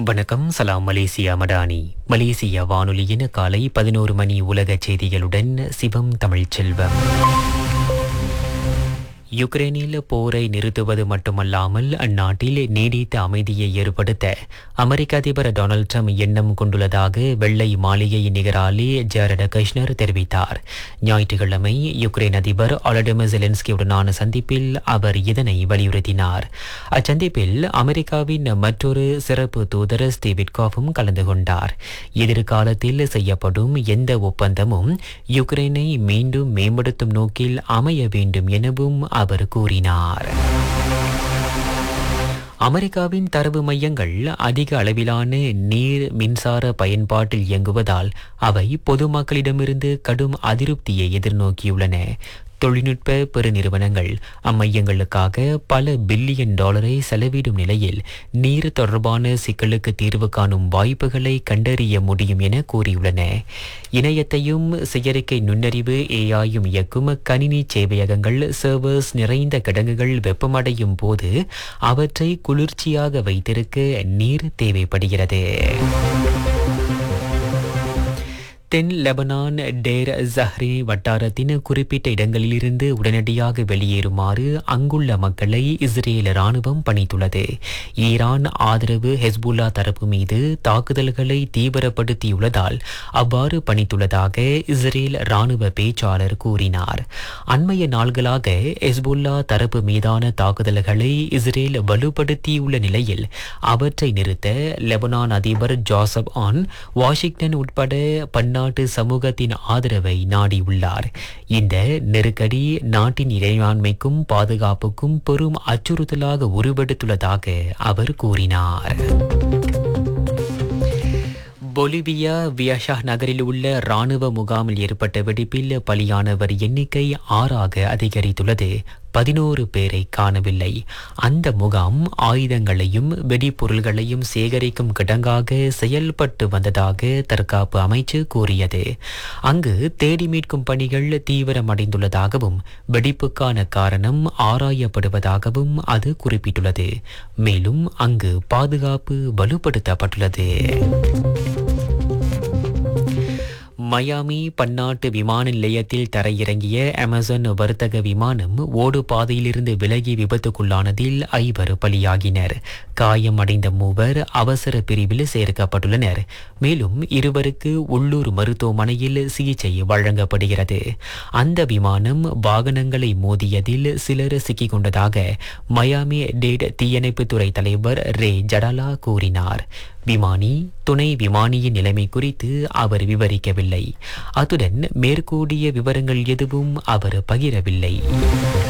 வணக்கம் சலாம் மலேசியா மடானி மலேசிய வானொலியின் காலை பதினோரு மணி உலக செய்திகளுடன் சிவம் தமிழ்ச்செல்வம் யுக்ரைனில் போரை நிறுத்துவது மட்டுமல்லாமல் அந்நாட்டில் நீடித்த அமைதியை ஏற்படுத்த அமெரிக்க அதிபர் டொனால்ட் ட்ரம்ப் எண்ணம் கொண்டுள்ளதாக வெள்ளை மாளிகை நிகராலி ஜேரட கஷ்னர் தெரிவித்தார் ஞாயிற்றுக்கிழமை யுக்ரைன் அதிபர் ஒலடிமிர் ஜெலன்ஸ்கியுடனான சந்திப்பில் அவர் இதனை வலியுறுத்தினார் அச்சந்திப்பில் அமெரிக்காவின் மற்றொரு சிறப்பு தூதர் ஸ்டீவிட்காஃபும் கலந்து கொண்டார் எதிர்காலத்தில் செய்யப்படும் எந்த ஒப்பந்தமும் யுக்ரைனை மீண்டும் மேம்படுத்தும் நோக்கில் அமைய வேண்டும் எனவும் அவர் கூறினார் அமெரிக்காவின் தரவு மையங்கள் அதிக அளவிலான நீர் மின்சார பயன்பாட்டில் இயங்குவதால் அவை பொதுமக்களிடமிருந்து கடும் அதிருப்தியை எதிர்நோக்கியுள்ளன தொழில்நுட்ப பெருநிறுவனங்கள் அம்மையங்களுக்காக பல பில்லியன் டாலரை செலவிடும் நிலையில் நீர் தொடர்பான சிக்கலுக்கு தீர்வு காணும் வாய்ப்புகளை கண்டறிய முடியும் என கூறியுள்ளன இணையத்தையும் செயற்கை நுண்ணறிவு ஏஐயும் இயக்கும் கணினி சேவையகங்கள் சர்வர்ஸ் நிறைந்த கிடங்குகள் வெப்பமடையும் போது அவற்றை குளிர்ச்சியாக வைத்திருக்க நீர் தேவைப்படுகிறது தென் லெபனான் டேர் ஜஹ்ரி வட்டாரத்தின் குறிப்பிட்ட இடங்களிலிருந்து உடனடியாக வெளியேறுமாறு அங்குள்ள மக்களை இஸ்ரேல் ராணுவம் பணித்துள்ளது ஈரான் ஆதரவு ஹெஸ்புல்லா தரப்பு மீது தாக்குதல்களை தீவிரப்படுத்தியுள்ளதால் அவ்வாறு பணித்துள்ளதாக இஸ்ரேல் ராணுவ பேச்சாளர் கூறினார் அண்மைய நாள்களாக ஹெஸ்புல்லா தரப்பு மீதான தாக்குதல்களை இஸ்ரேல் வலுப்படுத்தியுள்ள நிலையில் அவற்றை நிறுத்த லெபனான் அதிபர் ஜோசப் ஆன் வாஷிங்டன் உட்பட பன்னாட்டு சமூகத்தின் ஆதரவை நாடியுள்ளார் இந்த நெருக்கடி நாட்டின் இறையாண்மைக்கும் பாதுகாப்புக்கும் பெரும் அச்சுறுத்தலாக உருவெடுத்துள்ளதாக அவர் கூறினார் பொலிவியா வியஷா நகரில் உள்ள ராணுவ முகாமில் ஏற்பட்ட வெடிப்பில் பலியானவர் எண்ணிக்கை ஆறாக அதிகரித்துள்ளது பதினோரு பேரை காணவில்லை அந்த முகாம் ஆயுதங்களையும் வெடிப்பொருள்களையும் சேகரிக்கும் கிடங்காக செயல்பட்டு வந்ததாக தற்காப்பு அமைச்சு கூறியது அங்கு தேடி மீட்கும் பணிகள் தீவிரமடைந்துள்ளதாகவும் வெடிப்புக்கான காரணம் ஆராயப்படுவதாகவும் அது குறிப்பிட்டுள்ளது மேலும் அங்கு பாதுகாப்பு வலுப்படுத்தப்பட்டுள்ளது மயாமி பன்னாட்டு விமான நிலையத்தில் தரையிறங்கிய அமேசான் வர்த்தக விமானம் ஓடு பாதையிலிருந்து விலகி விபத்துக்குள்ளானதில் ஐவர் பலியாகினர் காயமடைந்த மூவர் அவசர பிரிவில் சேர்க்கப்பட்டுள்ளனர் மேலும் இருவருக்கு உள்ளூர் மருத்துவமனையில் சிகிச்சை வழங்கப்படுகிறது அந்த விமானம் வாகனங்களை மோதியதில் சிலர் சிக்கிக் கொண்டதாக மயாமி டேட் தீயணைப்புத்துறை தலைவர் ரே ஜடாலா கூறினார் விமானி துணை விமானியின் நிலைமை குறித்து அவர் விவரிக்கவில்லை அத்துடன் மேற்கூடிய விவரங்கள் எதுவும் அவர் பகிரவில்லை